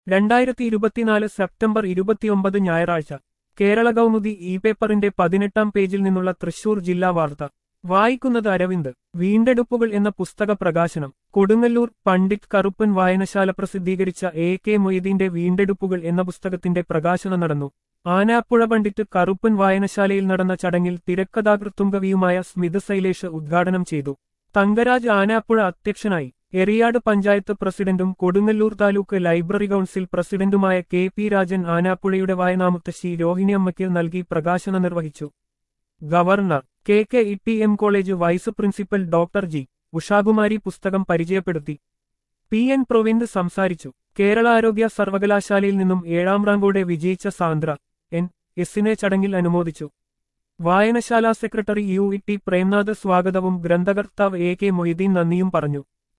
രണ്ടായിരത്തി ഇരുപത്തിനാല് സെപ്റ്റംബർ ഇരുപത്തിയൊമ്പത് ഞായറാഴ്ച കേരള കൗമുദി ഇ പേപ്പറിന്റെ പതിനെട്ടാം പേജിൽ നിന്നുള്ള തൃശൂർ ജില്ലാ വാർത്ത വായിക്കുന്നത് അരവിന്ദ് വീണ്ടെടുപ്പുകൾ എന്ന പുസ്തക പ്രകാശനം കൊടുങ്ങല്ലൂർ പണ്ഡിറ്റ് കറുപ്പൻ വായനശാല പ്രസിദ്ധീകരിച്ച എ കെ മൊയ്തീന്റെ വീണ്ടെടുപ്പുകൾ എന്ന പുസ്തകത്തിന്റെ പ്രകാശനം നടന്നു ആനാപ്പുഴ പണ്ഡിറ്റ് കറുപ്പൻ വായനശാലയിൽ നടന്ന ചടങ്ങിൽ തിരക്കഥാകൃത്തുംകവിയുമായ സ്മിത ശൈലേഷ് ഉദ്ഘാടനം ചെയ്തു തങ്കരാജ് ആനാപ്പുഴ അധ്യക്ഷനായി എറിയാട് പഞ്ചായത്ത് പ്രസിഡന്റും കൊടുങ്ങല്ലൂർ താലൂക്ക് ലൈബ്രറി കൗൺസിൽ പ്രസിഡന്റുമായ കെ പി രാജൻ ആനാപ്പുഴയുടെ വായനാമുത്തശ്ശി രോഹിണിയമ്മയ്ക്ക് നൽകി പ്രകാശനം നിർവഹിച്ചു governor K K E T M college vice principal doctor G Ushakumari പുസ്തകം പരിചയപ്പെടുത്തി പി എൻ പ്രൊവിന്ദ് സംസാരിച്ചു കേരള ആരോഗ്യ സർവകലാശാലയിൽ നിന്നും ഏഴാം റാങ്കോടെ വിജയിച്ച സാന്ദ്ര എൻ എസിനെ ചടങ്ങിൽ അനുമോദിച്ചു വായനശാല secretary U E T Premnath സ്വാഗതവും ഗ്രന്ഥകർത്താവ് എ കെ മൊയ്തീൻ നന്ദിയും പറഞ്ഞു